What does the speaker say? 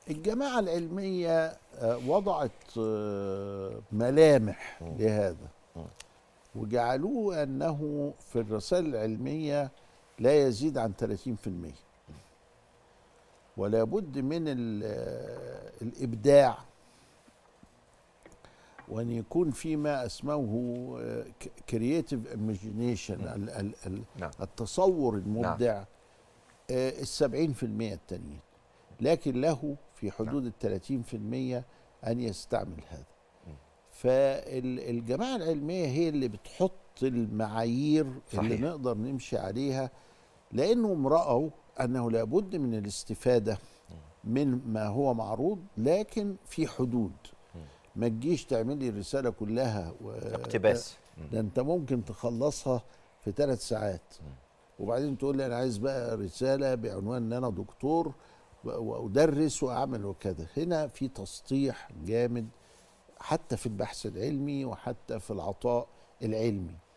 الجماعة العلمية آه، وضعت آه، ملامح لهذا وجعلوه أنه في الرسائل العلمية لا يزيد عن 30% ولا بد من ال- آه، الإبداع وأن يكون في ما اسمه كرييتيف ايماجينيشن نعم. التصور المبدع آه، السبعين في المية التانيين لكن له في حدود الثلاثين في المية أن يستعمل هذا فالجماعة العلمية هي اللي بتحط المعايير اللي صحيح. نقدر نمشي عليها لأنهم رأوا أنه لابد من الاستفادة من ما هو معروض لكن في حدود ما تجيش تعمل لي الرسالة كلها و... اقتباس ده انت ممكن تخلصها في ثلاث ساعات وبعدين تقول لي انا عايز بقى رساله بعنوان ان انا دكتور و- وادرس واعمل وكذا هنا في تسطيح جامد حتى في البحث العلمي وحتى في العطاء العلمي